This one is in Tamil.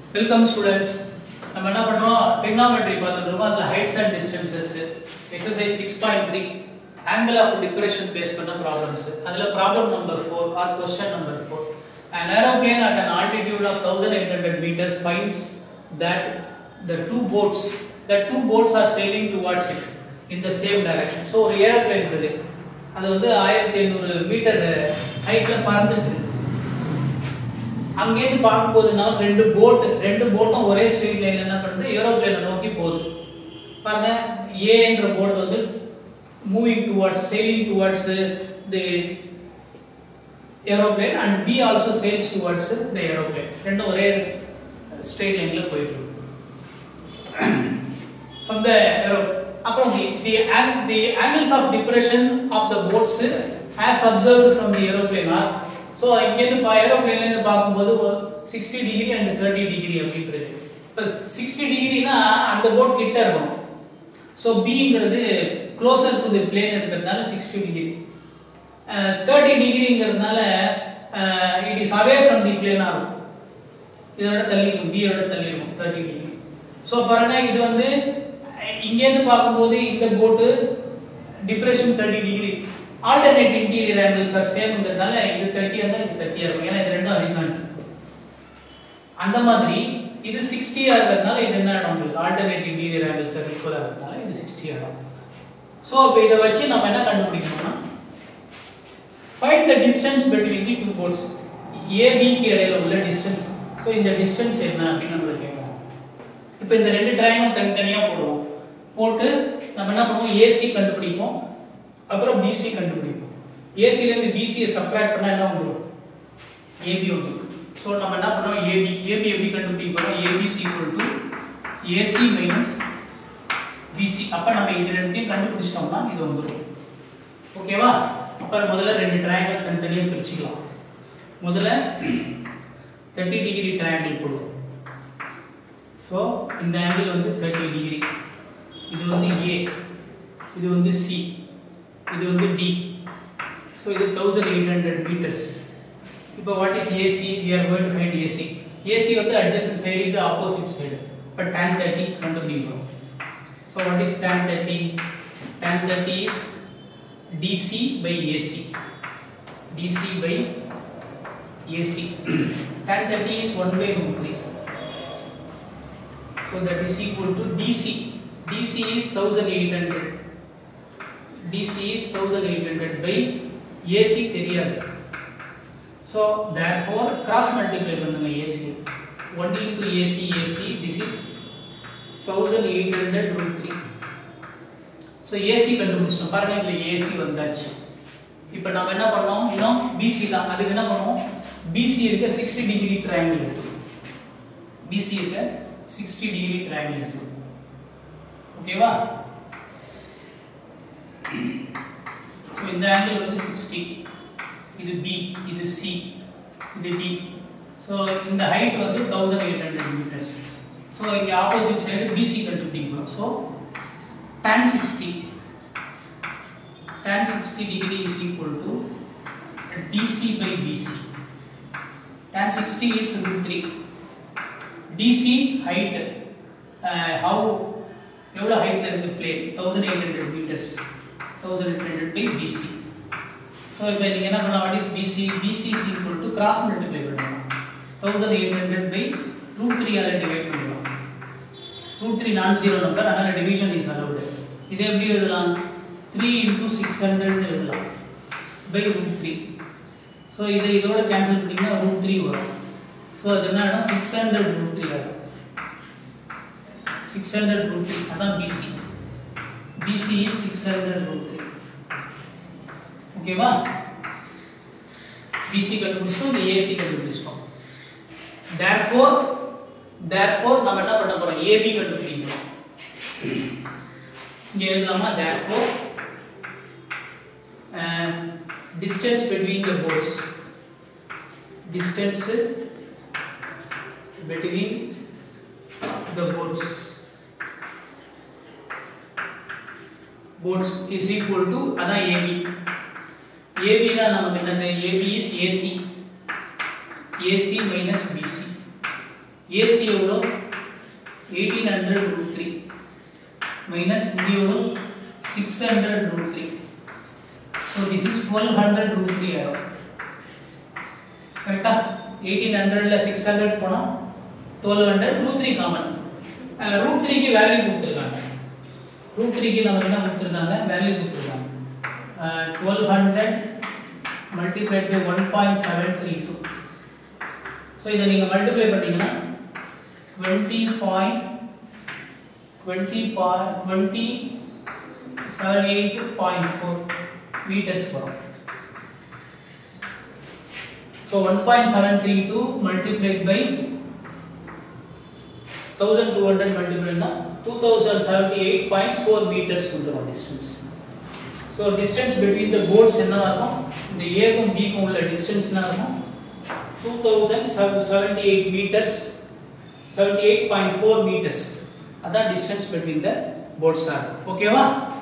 வெல்கம் ஸ்டூடெண்ட்ஸ் நம்ம என்ன பண்றோம் trigonometry பார்த்துட்டு இருக்கோம் அதுல heights and distances exercise 6.3 angle of depression face பண்ண ப்ராப்ளம்ஸ் அதுல problem number 4 or question number 4 an aeroplane at an altitude of 1800 meters finds that the two boats the two boats are sailing towards it in the same direction so ஒரு ஏரோப்ளேன் இருக்கு அது வந்து 1800 மீட்டர் ஹைட்ல பறந்துட்டு இருக்கு அங்கேருந்து பார்க்கும்போதுனா ரெண்டு போட் ரெண்டு போட்டும் ஒரே ஸ்ட்ரெயிட் லைன்ல என்ன பண்ணுது ஏரோப்ளேனை நோக்கி போகுது பாருங்க ஏன்ற போட் வந்து moving towards sailing towards the aeroplane and B also sails towards the aeroplane ரெண்டும் ஒரே ஸ்ட்ரெயிட் லைன்ல போயிட்டு இருக்கு from the aero அப்புறம் the the ang- the angles of depression of the boats as observed from the aeroplane are so இங்க இருந்து பா ஏரோப்ளேன்ல இருந்து பார்க்கும்போது 60 டிகிரி அண்ட் 30 டிகிரி அப்படின்றது இப்போ 60 டிகிரினா அந்த போட் கிட்ட இருக்கும் ஸோ பிங்கிறது க்ளோசர் டு தி பிளேன் இருக்கிறதுனால 60 டிகிரி தேர்ட்டி டிகிரிங்கிறதுனால it is away from the பிளேனாக இருக்கும் இதோட தள்ளி இருக்கும் பியோட தள்ளி இருக்கும் தேர்ட்டி டிகிரி ஸோ பாருங்க இது வந்து அஹ், இங்கேருந்து பார்க்கும்போது இந்த boat depression thirty degree alternate interior angles are சேம்ங்கிறதுனால இது தேர்ட்டியாக இருந்தால் இது தேர்ட்டியாக இருக்கும் ஏன்னா இது ரெண்டும் ஹரிசாண்டல் அந்த மாதிரி இது சிக்ஸ்டியாக இருக்கிறதுனால இது என்ன ஆகும் உங்களுக்கு ஆல்டர்னேட் இன்டீரியர் ஆங்கிள்ஸ் ஈக்குவலாக இருக்கிறதுனால இது சிக்ஸ்டி ஆகும் ஸோ இப்போ இதை வச்சு நம்ம என்ன கண்டுபிடிக்கணும்னா find the distance between the two boats ஏபிக்கு இடையில உள்ள டிஸ்டன்ஸ் ஸோ இந்த டிஸ்டன்ஸ் என்ன அப்படின்னு நம்மளுக்கு கேட்கணும் இப்போ இந்த ரெண்டு ட்ரையாங்கிள் தனித்தனியாக போடுவோம் போட்டு நம்ம என்ன பண்ணுவோம் ஏசி கண்டுபிடிப்போம் அப்புறம் பிசி கண்டுபிடிப்போம் ஏசிலேருந்து பிசியை சப்ராக்ட் பண்ணால் என்ன வந்துடும் ஏபி வந்துடும் ஸோ நம்ம என்ன பண்ணுவோம் ஏபி ஏபி எப்படி கண்டுபிடிக்க போகிறோம் ABC equal to AC minus BC அப்போ நம்ம இது ரெண்டுத்தையும் கண்டுபிடிச்சிட்டோம்னா இது வந்துடும் ஓகேவா அப்போ முதல்ல ரெண்டு ட்ரையாங்கிள் தனித்தனியாக பிரிச்சுக்கலாம் முதல்ல தேர்ட்டி டிகிரி ட்ரையாங்கிள் போடுவோம் ஸோ இந்த ஆங்கிள் வந்து தேர்ட்டி டிகிரி இது வந்து ஏ இது வந்து சி இது வந்து டி ஸோ இது தௌசண்ட் எயிட் ஹண்ட்ரட் மீட்டர்ஸ் இப்போ what is AC we are going to find AC AC வந்து அட்ஜஸ்ட் சைடு இது ஆப்போசிட் சைடு இப்போ tan தேர்ட்டி கண்டுபிடிக்கிறோம் so what is tan thirty tan thirty is DC by AC DC by AC tan thirty is one by root three So that is equal to DC. DC is 1800. DC is 1800 by AC தெரியாது. So therefore cross multiply பண்ணுங்க AC. 1 into AC AC this is 1800 root 3. So AC கண்டுபிடிச்சோம் பாருங்க இதுல AC வந்தாச்சு. இப்போ நம்ம என்ன பண்ணோம் இன்னும் BC தான் அதுக்கு என்ன பண்ணுவோம் BC இருக்க 60 டிகிரி ட்ரையாங்கிள் எடுத்துக்கணும் BC இருக்க 60 டிகிரி ட்ரையாங்கிள் எடுத்துக்கணும் ஓகேவா ஸோ இந்த ஆங்கிள் வந்து 60 இது B இது C இது D ஸோ இந்த ஹைட் வந்து 1800 மீட்டர்ஸ் ஸோ இங்கே ஆப்போசிட் சைடு BC கண்டுபிடிக்கணும் so tan 60 tan 60 degree is equal to DC by BC tan 60 is root 3 DC height uh, how எவ்வளோ ஹைட்ல இருக்கு plane thousand eight hundred metres thousand eight hundred by BC so இப்போ நீங்கள் என்ன பண்ணலாம் what is BC BC is equal to cross multiply பண்ணலாம் thousand eight hundred by root three all divide பண்ணலாம் root three non zero number அதனால் டிவிஷன் இஸ் அலவுடு இது எப்படி எழுதலாம் த்ரீ இன்டூ சிக்ஸ் ஹண்ட்ரட்னு எழுதலாம் பை ரூட் த்ரீ ஸோ இதை இதோட கேன்சல் பண்ணிங்கன்னா ரூட் த்ரீ வரும் ஸோ அது என்ன ஆகும் சிக்ஸ் ஹண்ட்ரட் ரூட் த்ரீ ஆகும் சிக்ஸ் ஹண்ட்ரட் ரூட் த்ரீ அதான் BC BC is six hundred root three ஓகேவா பிசி கண்டுபிடிச்சிட்டோம் இந்த ஏசி கண்டுபிடிச்சிட்டோம் தேர்ஃபோர் தேர்ஃபோர் நம்ம என்ன பண்ண போறோம் ஏபி கண்டுபிடிக்கிறோம் இங்க எழுதலாமா therefore distance between the boats distance between the boats boats is equal to அதான் AB AB தான் நமக்கு என்னது AB is AC AC minus BC AC எவ்வளோ eighteen hundred root three minus இங்கே எவ்வளோ six hundred root three so this is twelve hundred root three ஆயிடும் கரெக்டா எயிட்டீன் ஹண்ட்ரட்ல சிக்ஸ் ஹண்ட்ரட் போனால் twelve hundred root three common root த்ரீக்கு வேல்யூ கொடுத்துருக்காங்க ரூட் த்ரீக்கு நமக்கு என்ன கொடுத்துருக்காங்க வேல்யூ கொடுத்துருக்காங்க twelve hundred multiplied by one point seven three two so இதை நீங்கள் மல்டிப்ளை பண்ணீங்கன்னா twenty point twenty point twenty seven eight point four meters வரும் so 1.732 multiplied by 1200 multiplied na 2078.4 meters வந்துரும் distance so distance between the boards என்ன இருக்கும் இந்த A க்கும் B க்கும் உள்ள distance என்ன இருக்கும் 2078 meters 78.4 meters அதான் distance between the boards are ஓகேவா